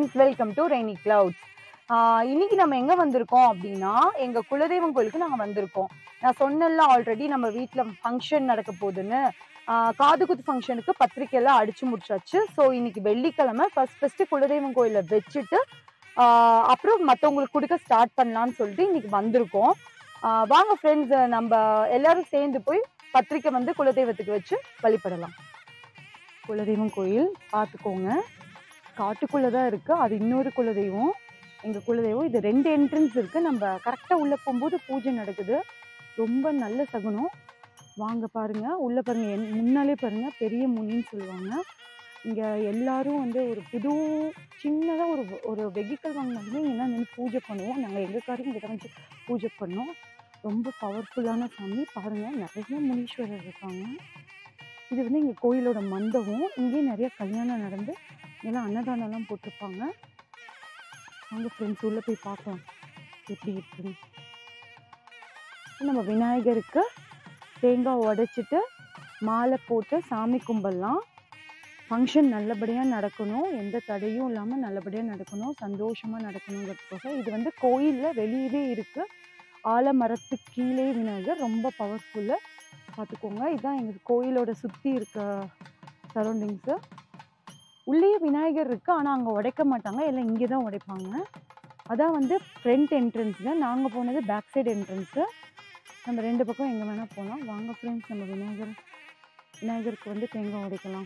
friends welcome to rainy clouds இன்னைக்கு நம்ம எங்க வந்திருக்கோம் அப்படின்னா எங்க குலதெய்வம் கோயிலுக்கு நாங்க வந்திருக்கோம் நான் சொன்னேன்ல ஆல்ரெடி நம்ம வீட்ல ஃபங்க்ஷன் நடக்க போகுதுன்னு ஆஹ் காது குத்து ஃபங்க்ஷனுக்கு பத்திரிக்கை எல்லாம் அடிச்சு முடிச்சாச்சு ஸோ இன்னைக்கு வெள்ளிக்கிழமை ஃபர்ஸ்ட் ஃபர்ஸ்ட் குலதெய்வம் கோயில வச்சுட்டு ஆஹ் அப்புறம் மற்றவங்களுக்கு கொடுக்க ஸ்டார்ட் பண்ணலாம்னு சொல்லிட்டு இன்னைக்கு வந்திருக்கோம் ஆஹ் வாங்க ஃப்ரெண்ட்ஸ் நம்ம எல்லாரும் சேர்ந்து போய் பத்திரிக்கை வந்து குலதெய்வத்துக்கு வச்சு வழிபடலாம் குலதெய்வம் கோயில் பார்த்துக்கோங்க காட்டுக்குள்ளே தான் இருக்குது அது இன்னொரு குலதெய்வம் எங்கள் குலதெய்வம் இது ரெண்டு என்ட்ரன்ஸ் இருக்குது நம்ம கரெக்டாக உள்ளே போகும்போது பூஜை நடக்குது ரொம்ப நல்ல சகுனம் வாங்க பாருங்க உள்ளே பாருங்க என் முன்னாலே பாருங்க பெரிய முனின்னு சொல்லுவாங்க இங்கே எல்லாரும் வந்து ஒரு புது சின்னதாக ஒரு ஒரு வெஹிக்கல் வாங்கினாலுமே இங்கே நின்று பூஜை பண்ணுவோம் நாங்கள் எங்கள் காரையும் இங்கே தான் வச்சு பூஜை பண்ணோம் ரொம்ப பவர்ஃபுல்லான சாமி பாருங்க நிறைய முனீஸ்வரர் இருக்காங்க இது வந்து எங்கள் கோயிலோட மண்டபம் இங்கேயும் நிறைய கல்யாணம் நடந்து எல்லாம் அன்னதானம்லாம் போட்டிருப்பாங்க வாங்க ஃப்ரெண்ட்ஸ் உள்ளே போய் பார்க்கலாம் எப்படி இருக்குன்னு நம்ம விநாயகருக்கு தேங்காய் உடைச்சிட்டு மாலை போட்டு சாமி கும்பிடலாம் ஃபங்க்ஷன் நல்லபடியாக நடக்கணும் எந்த தடையும் இல்லாமல் நல்லபடியாக நடக்கணும் சந்தோஷமாக நடக்கணுங்கிறதுக்காக இது வந்து கோயிலில் வெளியவே இருக்குது ஆலமரத்துக்கு கீழே விநாயகர் ரொம்ப பவர்ஃபுல்லு பார்த்துக்கோங்க இதுதான் எங்கள் கோயிலோட சுற்றி இருக்க சரௌண்டிங்ஸு உள்ளேயே விநாயகர் இருக்குது ஆனால் அங்கே உடைக்க மாட்டாங்க எல்லாம் இங்கே தான் உடைப்பாங்க அதான் வந்து ஃப்ரண்ட் என்ட்ரன்ஸுங்க நாங்கள் போனது பேக் சைடு என்ட்ரன்ஸு நம்ம ரெண்டு பக்கம் எங்கே வேணால் போகலாம் வாங்க ஃப்ரெண்ட்ஸ் நம்ம விநாயகர் விநாயகருக்கு வந்து தேங்காய் உடைக்கலாம்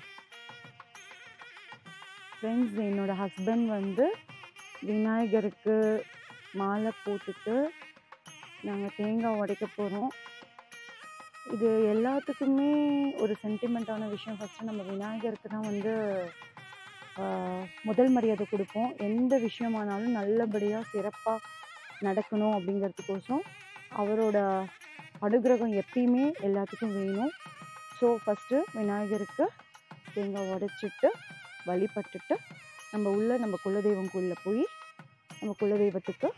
ஃப்ரெண்ட்ஸ் என்னோட ஹஸ்பண்ட் வந்து விநாயகருக்கு மாலை போட்டுட்டு நாங்கள் தேங்காய் உடைக்க போகிறோம் இது எல்லாத்துக்குமே ஒரு சென்டிமெண்ட்டான விஷயம் ஃபஸ்ட்டு நம்ம விநாயகருக்கு தான் வந்து ஆஹ், முதல் மரியாதை கொடுப்போம் எந்த விஷயமானாலும் நல்லபடியாக சிறப்பாக நடக்கணும் அப்படிங்கிறதுக்கோசம் அவரோட அனுகிரகம் எப்பயுமே எல்லாத்துக்கும் வேணும் ஸோ ஃபஸ்ட்டு விநாயகருக்கு தேங்காய் உடைச்சிட்டு வழிபட்டுட்டு நம்ம உள்ள நம்ம குலதெய்வம் கோயிலில் போய் நம்ம குலதெய்வத்துக்கு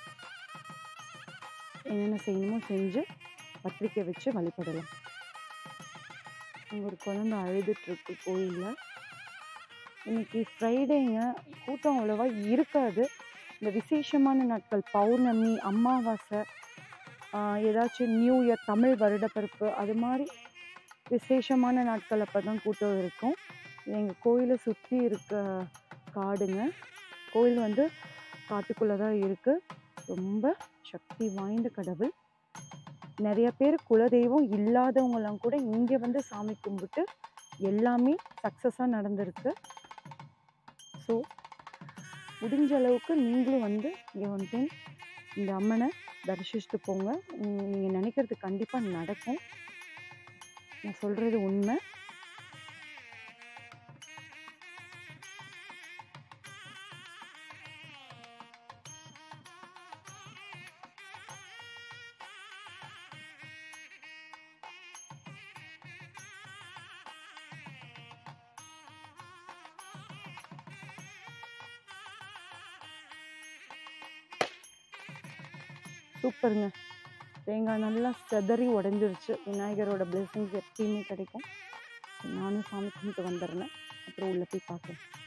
என்னென்ன செய்யணுமோ செஞ்சு பத்திரிக்கை வச்சு வழிபடலாம் அங்கே ஒரு குழந்தை அழுதுட்ருக்கு கோயிலில் இன்னைக்கு ஃப்ரைடேங்க கூட்டம் அவ்வளோவா இருக்காது இந்த விசேஷமான நாட்கள் பௌர்ணமி அமாவாசை ஆஹ் ஏதாச்சும் நியூ இயர் தமிழ் வருடப்பிறப்பு அது மாதிரி விசேஷமான நாட்கள் அப்போ தான் கூட்டம் இருக்கும் இது எங்கள் கோயிலை சுற்றி இருக்க காடுங்க கோயில் வந்து காட்டுக்குள்ளே தான் இருக்குது ரொம்ப சக்தி வாய்ந்த கடவுள் நிறைய பேர் குலதெய்வம் இல்லாதவங்கலாம் கூட இங்கே வந்து சாமி கும்பிட்டு எல்லாமே சக்ஸஸாக நடந்திருக்கு ஸோ முடிஞ்ச அளவுக்கு நீங்களும் வந்து இங்கே வந்து இந்த அம்மனை தரிசிச்சுட்டு போங்க நீங்கள் நினைக்கிறது கண்டிப்பாக நடக்கும் நான் சொல்கிறது உண்மை சூப்பருங்க தேங்காய் நல்லா செதறி உடஞ்சிருச்சு விநாயகரோட பிளெஸிங்ஸ் எப்பயுமே கிடைக்கும் நானும் சாமி கும்பிட்டு வந்துடுறேன் அப்புறம் உள்ளே போய் பார்க்குறேன்